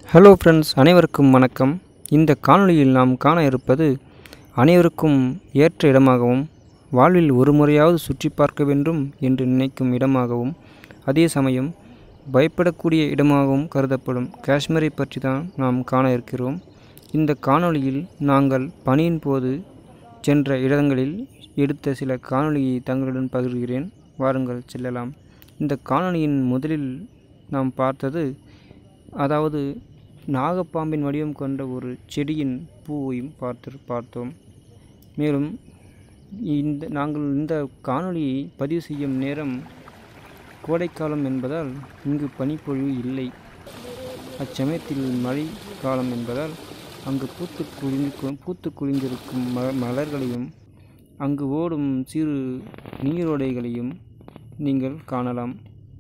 hello friends அனைவருக்கும் வணக்கம் இந்த காணொளியில் நாம் காண இருப்பது அனைவருக்கும் ஏற்ற இடமாகவும் வாழ்வில் ஒரு முறையாவது சுற்றி பார்க்க வேண்டும் என்று நினைக்கும் இடமாகவும் அதே சமயம் பயப்படக்கூடிய இடமாகவும் கருதப்படும் காஷ்மீரை பற்றி தான் நாம் காண இருக்கிறோம் இந்த காணொளியில் நாங்கள் பணியின் போது சென்ற இடங்களில் எடுத்த சில காணொளியை தங்களுடன் பகிர்கிறேன் வாருங்கள் செல்லலாம் இந்த காணொளியின் முதலில் நாம் பார்த்தது அதாவது நாகப்பாம்பின் வடிவம் கொண்ட ஒரு செடியின் பூவையும் பார்த்து பார்த்தோம் மேலும் இந்த நாங்கள் இந்த காணொளியை பதிவு செய்யும் நேரம் கோடைக்காலம் என்பதால் இங்கு பனிப்பொழிவு இல்லை அச்சமயத்தில் மழை காலம் என்பதால் அங்கு பூத்து குளிந்து பூத்து குளிந்திருக்கும் ம மலர்களையும் அங்கு ஓடும் சிறு நீரோடைகளையும் நீங்கள் காணலாம்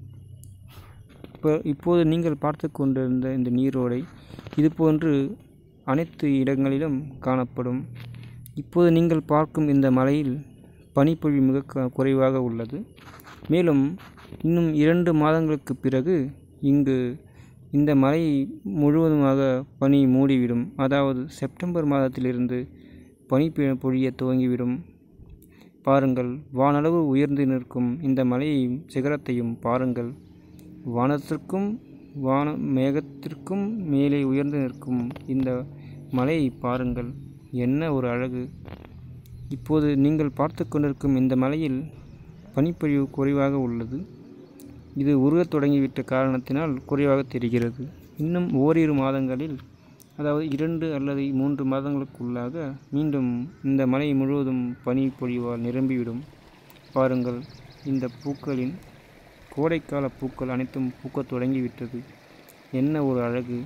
இப்போ இப்போது நீங்கள் பார்த்து கொண்டிருந்த இந்த நீரோடை இதுபோன்று அனைத்து இடங்களிலும் காணப்படும் இப்போது நீங்கள் பார்க்கும் இந்த மலையில் பனிப்பொழிவு மிக க- குறைவாக உள்ளது மேலும் இன்னும் இரண்டு மாதங்களுக்கு பிறகு இங்கு இந்த மலை முழுவதுமாக பனி மூடிவிடும் அதாவது செப்டம்பர் மாதத்திலிருந்து பனி பெ- பொழிய துவங்கிவிடும் பாருங்கள் வானளவு உயர்ந்து நிற்கும் இந்த மலையையும் சிகரத்தையும் பாருங்கள் வானத்திற்கும் வான மேகத்திற்கும் மேலே உயர்ந்து நிற்கும் இந்த மலையை பாருங்கள் என்ன ஒரு அழகு இப்போது நீங்கள் பார்த்து கொண்டிருக்கும் இந்த மலையில் பனிப்பொழிவு குறைவாக உள்ளது இது உருகத் தொடங்கிவிட்ட காரணத்தினால் குறைவாக தெரிகிறது இன்னும் ஓரிரு மாதங்களில் அதாவது இரண்டு அல்லது மூன்று மாதங்களுக்குள்ளாக மீண்டும் இந்த மலை முழுவதும் பனி பொழிவால் நிரம்பிவிடும் பாருங்கள் இந்த பூக்களின் கோடைக்கால பூக்கள் அனைத்தும் பூக்கத் தொடங்கிவிட்டது என்ன ஒரு அழகு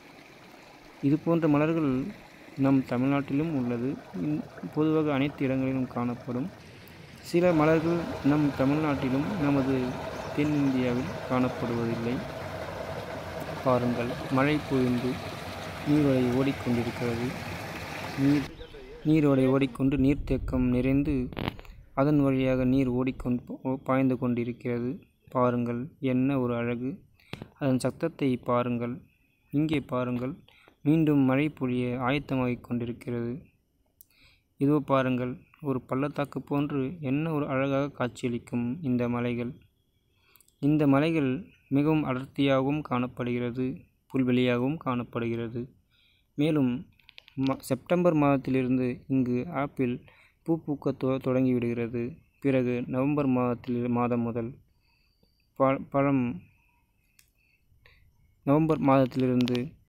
இது போன்ற மலர்கள் நம் தமிழ்நாட்டிலும் உள்ளது இந்- பொதுவாக அனைத்து இடங்களிலும் காணப்படும் சில மலர்கள் நம் தமிழ்நாட்டிலும் நமது தென்னிந்தியாவில் காணப்படுவதில்லை பாருங்கள் மழை பொழிந்து நீரோடை ஓடிக்கொண்டிருக்கிறது நீர் நீரோடை ஓடிக்கொண்டு நீர்த்தேக்கம் நிறைந்து அதன் வழியாக நீர் ஓடிக்கொண்டு போ- பாய்ந்து கொண்டிருக்கிறது பாருங்கள் என்ன ஒரு அழகு அதன் சத்தத்தை பாருங்கள் இங்கே பாருங்கள் மீண்டும் மழை பொழிய ஆயத்தமாகிக் கொண்டிருக்கிறது இதோ பாருங்கள் ஒரு பள்ளத்தாக்கு போன்று என்ன ஒரு அழகாக காட்சியளிக்கும் இந்த மலைகள் இந்த மலைகள் மிகவும் அடர்த்தியாகவும் காணப்படுகிறது புல்வெளியாகவும் காணப்படுகிறது மேலும் ம செப்டம்பர் மாதத்திலிருந்து இங்கு ஆப்பிள் பூ பூக்க தொ தொடங்கிவிடுகிறது பிறகு நவம்பர் மாதத்தில் மாதம் முதல் ப பழம் நவம்பர் மாதத்திலிருந்து